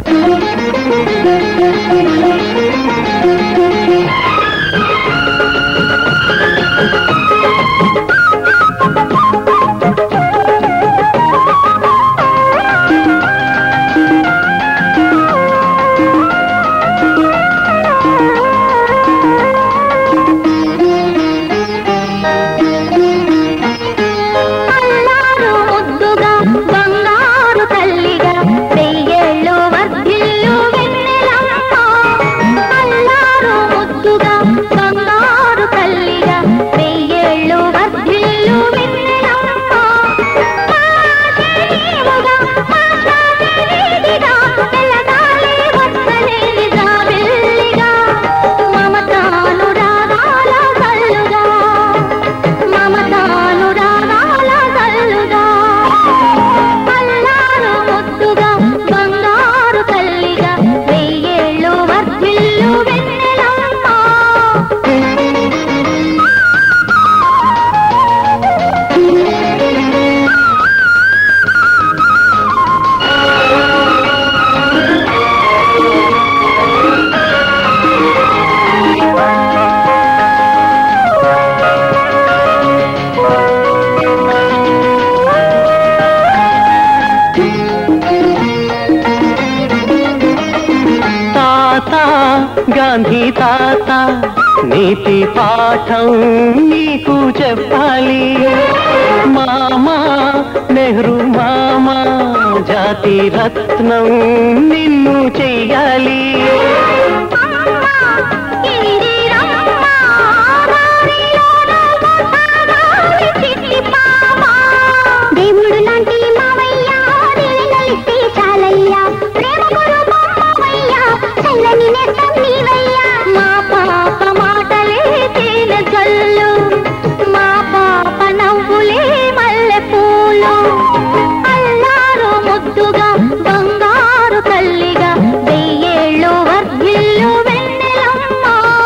అల్లారు ముద్దుగా బంగారు తల్లిగా వెయ్యేళ్ళు వర్ధిల్లు వెన్నెలమ్మ అల్లారు ముద్దుగా బంగారు తల్లిగా వెయ్యేళ్ళు వర్ధిల్లు వెన్నెలమ్మ మా శరీరముగా మా శారీరదిగా వెలగాలి వత్సలేని జాబిల్లిగా మమతాను రాగాల కల్లుగా మమతాను రాగాల కల్లుగా అల్లారు ముద్దుగా బంగారు తల్లిగా వెయ్యేళ్ళు వర్ధిల్లు వెన్నెలమ్మ తాత గాంధీ తాత నీతి పాఠం నీకు చెప్పాలి మామా నెహ్రూ మామా జాతి రత్నం నిన్ను చెయ్యాలి దేవుడు లాంటి మావయ్య దేవెనలిస్తే చాలయ్యా ప్రేమ గురు మావయ్య చల్లని నేస్తం నీవయ్యా మా పాప మాటలే తేనె జల్లు మా పాప నవ్వులే మల్లె పూలు అల్లారు ముద్దుగా బంగారు తల్లిగా వెయ్యేళ్ళు వర్ధిల్లు వెన్నెలమ్మ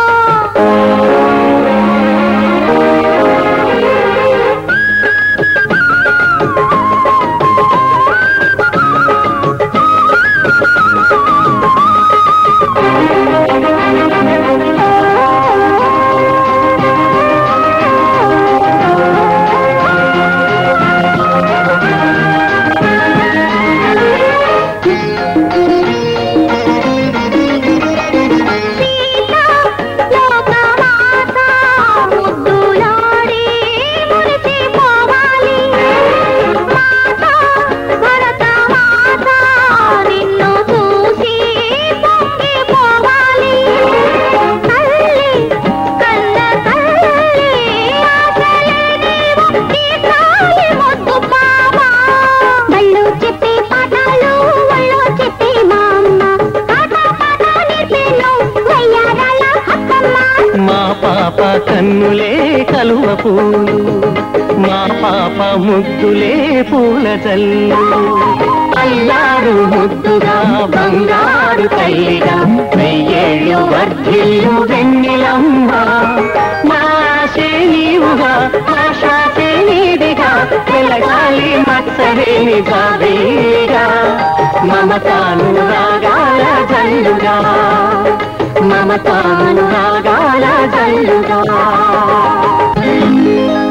సీత లోకమాత ముద్దులాడి మురిసిపోవాలి మాత భరత మాత నిన్ను చూసి పొంగిపోవాలి తల్లి కన్న తల్లి ఆశలే నీవు తీర్చాలి ముద్దు పాప బళ్ళు చెప్పే పాఠాలు ఒళ్ళో చెప్పే మా అమ్మ ఆట పాట నేర్పేను వయ్యారాల అక్కమ్మ మా పాప కన్నులే కలువ పూలు మా పాప ముద్దులే పూల జల్లు అల్లారు ముద్దుగా బంగారు తల్లిగా వెయ్యేళ్ళు వర్ధిల్లు వెన్నెలమ్మ మా ఆశే నీవుగా మా శ్వాసే నీదిగా వెలగాలి మత్సరేని జాబీగా మమతాను రాగాల జల్లుగా మమతాను రాగాల జల్లుగా